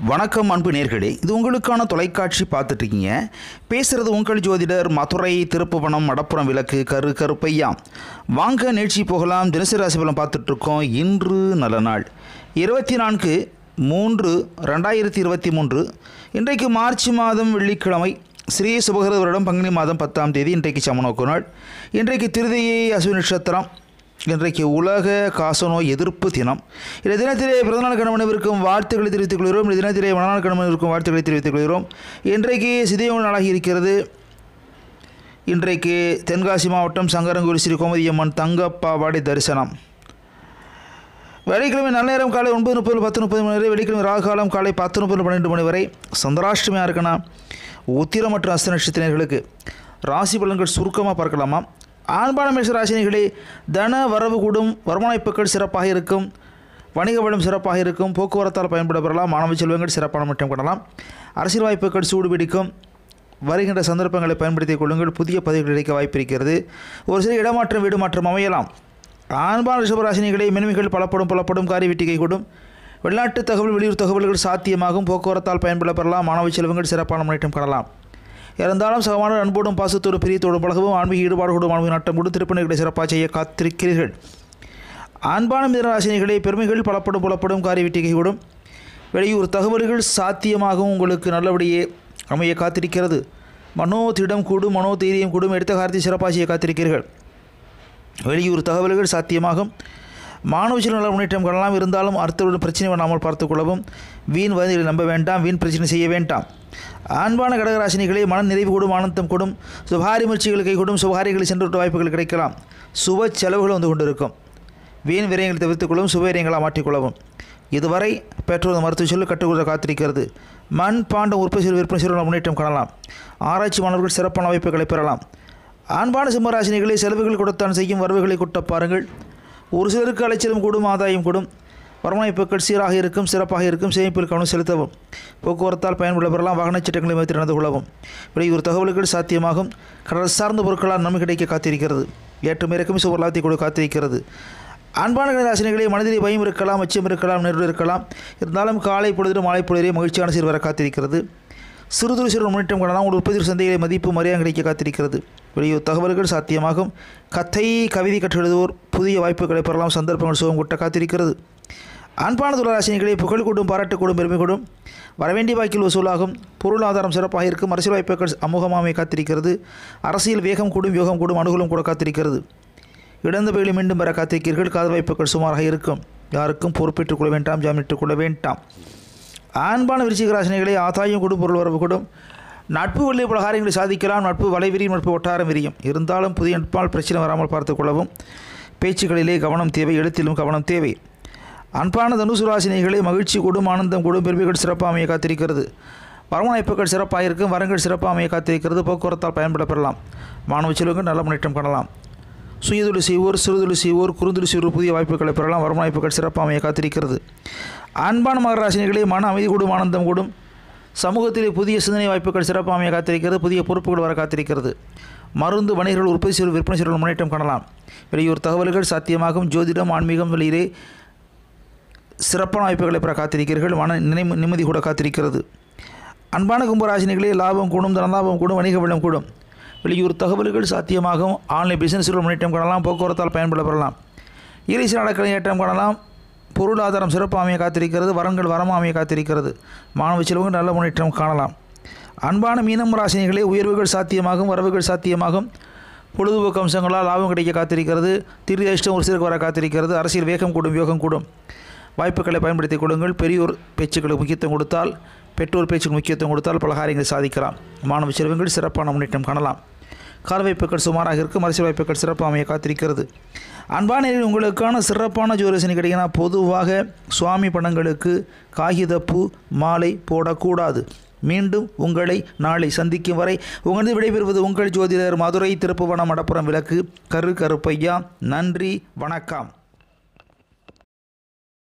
வணக்கம் அன்பு நேர்களே இது உங்களுக்கான தொலைக்காட்சி பார்த்துட்ருக்கீங்க பேசுகிறது உங்கள் ஜோதிடர் மதுரை திருப்புவனம் மடப்புறம் விளக்கு கரு கருப்பையா வாங்க நிகழ்ச்சி போகலாம் தினசரி ராசி பலன் பார்த்துட்ருக்கோம் இன்று நல்ல நாள் இருபத்தி நான்கு மூன்று ரெண்டாயிரத்தி இருபத்தி மூன்று இன்றைக்கு மார்ச் மாதம் வெள்ளிக்கிழமை ஸ்ரீ சுபகிருத வருடம் பங்குனி மாதம் பத்தாம் தேதி இன்றைக்கு சமநோக்கு நாள் இன்றைக்கு திருதியை அசுவி நட்சத்திரம் இன்றைக்கு உலக காசநோய் எதிர்ப்பு தினம் இந்த தினத்திலே பிறந்தநாள் கணவனவிற்கும் வாழ்த்துக்களை தெரிவித்துக் கொள்கிறோம் இந்த தினத்திலே மனநாள் கணவனவிற்கும் வாழ்த்துக்களை தெரிவித்துக் கொள்கிறோம் இன்றைக்கு சிதைவு நாளாகி இருக்கிறது இன்றைக்கு தென்காசி மாவட்டம் சங்கரங்குடி ஸ்ரீ கோமதியம்மன் தங்கப்பாவாடை தரிசனம் வெள்ளிக்கிழமை நல்ல நேரம் காலை ஒன்பது முப்பது பத்து முப்பது மணி வரை வெள்ளிக்கிழமை ராகு காலம் காலை பத்து முப்பது பன்னெண்டு மணி வரை சந்திராஷ்டமியாக இருக்குன்னா உத்திரம் மற்றும் அஸ்த நட்சத்திரர்களுக்கு ராசி பலன்கள் சுருக்கமாக பார்க்கலாமா ஆண்பான மேஷ ராசினிகளே தன வரவு கூடும் வருமானப்புகள் சிறப்பாக இருக்கும் வணிக வளம் சிறப்பாக இருக்கும் போக்குவரத்தால் பயன்பட பெறலாம் மாணவ செல்வங்கள் சிறப்பான மட்டம் கொள்ளலாம் அரசியல் வாய்ப்புகள் சூடு பிடிக்கும் வருகின்ற சந்தர்ப்பங்களை பயன்படுத்திக் கொள்ளுங்கள் புதிய பதவிகள் கிடைக்க வாய்ப்பு இருக்கிறது ஒரு சில இடமாற்றம் வீடு மாற்றம் அமையலாம் ஆண்பான ரிஷபராசினிகளை மென்மைகள் பலப்படும் புலப்படும் காரி வெட்டிகை கூடும் வெளிநாட்டு தகவல் வெளியூர் தகவல்கள் சாத்தியமாகும் போக்குவரத்தால் பயன்பட பெறலாம் மாணவ செல்வங்கள் சிறப்பான முன்னேற்றம் காணலாம் இருந்தாலும் சகமான அன்போடும் பாசத்தோடு பிரியத்தோடும் பழகவும் ஆன்மீக ஈடுபாடோடும் ஆன்மீக நாட்டம் கொண்டு திருப்பணிகளை சிறப்பாக செய்ய காத்திருக்கிறீர்கள் ஆண்பான மிதராசினிகளை பெருமைகள் பலப்படும் புலப்படும் காரி வெட்டிகை கூடும் வெளியூர் தகவல்கள் சாத்தியமாகவும் உங்களுக்கு நல்லபடியே அமைய காத்திருக்கிறது மனோ திடம் கூடும் மனோ தைரியம் கூடும் எடுத்த காரத்தை சிறப்பாக செய்ய காத்திருக்கிறீர்கள் வெளியூர் தகவல்கள் சாத்தியமாகும் மாணவ நல முன்னேற்றம் காணலாம் இருந்தாலும் அடுத்தவருடன் பிரச்சனை பண்ணாமல் பார்த்துக் கொள்ளவும் வீண் வதந்திகளை நம்ப வேண்டாம் வீண் பிரச்சனை செய்ய வேண்டாம் ஆண்பான கடகராசினிகளே மன நிறைவு கூடும் ஆனந்தம் கூடும் சுபாரி முயற்சிகள் கைகூடும் சுபாரிகளை சென்று விட்ட வாய்ப்புகள் கிடைக்கலாம் சுப செலவுகள் வந்து கொண்டிருக்கும் வீண் விரயங்களை தவிர்த்துக் கொள்ளவும் சுபவிரயங்களாக மாற்றிக்கொள்ளவும் இதுவரை பெற்றோர் மருத்துவ சொல்லு கட்டுக்கூட காத்திருக்கிறது மண் பாண்டம் உற்பத்தி செய்து விற்பனை செய்வதில் முன்னேற்றம் காணலாம் ஆராய்ச்சி மாணவர்கள் சிறப்பான வாய்ப்புகளை பெறலாம் ஆண்பான சிம்மராசினிகளை செலவுகள் கொடுத்தான் செய்யும் வரவுகளை கொட்ட பாருங்கள் ஒரு சிலருக்கு அலைச்சலும் கூடும் ஆதாயம் கூடும் வருமானப்புகள் சீராக இருக்கும் சிறப்பாக இருக்கும் சேமிப்பில் கவனம் செலுத்தவும் போக்குவரத்தால் பயன்பட பெறலாம் வாகனச் சட்டங்களை வைத்து நடந்து கொள்ளவும் வெளியூர் தகவல்கள் சாத்தியமாகும் கடல் சார்ந்த பொருட்களால் நன்மை கிடைக்க காத்திருக்கிறது ஏற்றம் இறக்கும் சுவர் லாபத்தை கூட காத்திருக்கிறது அன்பான ராசினிகளே மனதிலே பயம் இருக்கலாம் அச்சம் இருக்கலாம் நெருடு இருக்கலாம் இருந்தாலும் காலை பொழுது மாலை பொழுதே மகிழ்ச்சியான சீர் வர காத்திருக்கிறது சிறுதுறு சிறு முன்னேற்றம் காணலாம் உங்கள் உற்பத்தி சந்தைகளை மதிப்பு மரியாதை கிடைக்க காத்திருக்கிறது வெளியூர் தகவல்கள் சாத்தியமாகும் கத்தை கவிதை கற்றெழுதுவோர் புதிய வாய்ப்புகளை பெறலாம் சந்தர்ப்பங்கள் சுகம் கொட்ட காத்திருக்கிறது அன்பான துளராசினிகளை புகழ் கூடும் பாராட்டு கூடும் பெருமை கூடும் வரவேண்டிய வாக்கில் வசூலாகும் பொருளாதாரம் சிறப்பாக இருக்கும் அரசியல் வாய்ப்புகள் அமோகமாமை காத்திருக்கிறது அரசியல் வேகம் கூடும் யோகம் கூடும் அனுகூலம் கூட காத்திருக்கிறது இழந்த பயிலை மீண்டும் பெற காத்திருக்கிறீர்கள் காதல் வாய்ப்புகள் சுமாராக இருக்கும் யாருக்கும் பொறுப்பேற்றுக் கொள்ள வேண்டாம் ஜாமீனிட்டுக் கொள்ள வேண்டாம் ஆண்பான விருச்சிக ராசினிகளை ஆதாயம் கூடும் பொருள் வரவு கூடும் நட்பு வழி பல காரியங்களை சாதிக்கலாம் நட்பு வலைவிரியும் நட்பு ஒட்டாரம் விரியும் இருந்தாலும் புதிய நட்பால் பிரச்சனை வராமல் பார்த்துக் கொள்ளவும் பேச்சுக்களிலே கவனம் தேவை எழுத்திலும் கவனம் தேவை அன்பான தனுசு ராசினிகளை மகிழ்ச்சி கூடும் ஆனந்தம் கூடும் பெருமைகள் சிறப்பாக அமைய காத்திருக்கிறது வரவணைப்புகள் சிறப்பாக இருக்கும் வரங்கள் சிறப்பாக அமைய காத்திருக்கிறது போக்குவரத்தால் பயன்பட பெறலாம் மாணவ செல்வங்கள் நல்ல முன்னேற்றம் காணலாம் சுயதொழில் செய்வோர் சிறுதொழில் செய்வோர் குறுந்தொழில் செய்வோர் புதிய வாய்ப்புகளை பெறலாம் வருமானப்புகள் சிறப்பாக அமைய காத்திருக்கிறது அன்பான மகராசினிகளே மன அமைதி கூடும் ஆனந்தம் கூடும் சமூகத்திலே புதிய சிந்தனை வாய்ப்புகள் சிறப்பாக அமைய காத்திருக்கிறது புதிய பொறுப்புகள் வர காத்திருக்கிறது மருந்து வணிகர்கள் உற்பத்தி செய்வது விற்பனை செய்வது முன்னேற்றம் காணலாம் வெளியூர் தகவல்கள் சாத்தியமாகும் ஜோதிடம் ஆன்மீகம் வெளியிலே சிறப்பான வாய்ப்புகளை பெற காத்திருக்கிறீர்கள் மன நினை நிம்மதி கூட காத்திருக்கிறது அன்பான கும்பராசினிகளே லாபம் கூடும் தனலாபம் கூடும் வணிக வெள்ளம் கூடும் வெளியூர் தகவல்கள் சாத்தியமாகும் ஆன்லைன் பிசினஸ்கள் முன்னேற்றம் காணலாம் போக்குவரத்தால் பயன்பட பெறலாம் இறைசி நடக்கலை ஏற்றம் காணலாம் பொருளாதாரம் சிறப்பு அமைய காத்திருக்கிறது வரங்கள் வரமாக அமைய காத்திருக்கிறது மாணவ செல்வங்கள் நல்ல முன்னேற்றம் காணலாம் அன்பான மீனம் ராசினிகளே உயர்வுகள் சாத்தியமாகும் வரவுகள் சாத்தியமாகும் பொழுதுபோக்கு அம்சங்களால் லாபம் கிடைக்க காத்திருக்கிறது திரு அதிர்ஷ்டம் ஒரு சிறகு வர காத்திருக்கிறது அரசியல் வேகம் கூடும் யோகம் கூடும் வாய்ப்புகளை பயன்படுத்திக் கொள்ளுங்கள் பெரியோர் பேச்சுக்களுக்கு முக்கியத்துவம் கொடுத்தால் பெற்றோர் பேச்சுக்கு முக்கியத்துவம் கொடுத்தால் பல காரியங்களை சாதிக்கலாம் மாணவ செல்வங்கள் சிறப்பான முன்னேற்றம் காணலாம் கால் வாய்ப்புகள் சுமாராக இருக்கும் அரசியல் வாய்ப்புகள் சிறப்பாக அமைய காத்திருக்கிறது அன்பான உங்களுக்கான சிறப்பான ஜோதிசனி கிடைக்கினா பொதுவாக சுவாமி படங்களுக்கு காகிதப்பூ மாலை போடக்கூடாது மீண்டும் உங்களை நாளை சந்திக்கும் வரை உங்களது விடைபெறுவது உங்கள் ஜோதிடர் மதுரை திருப்புவனம் மடப்புறம் விளக்கு கரு கருப்பையா நன்றி வணக்கம்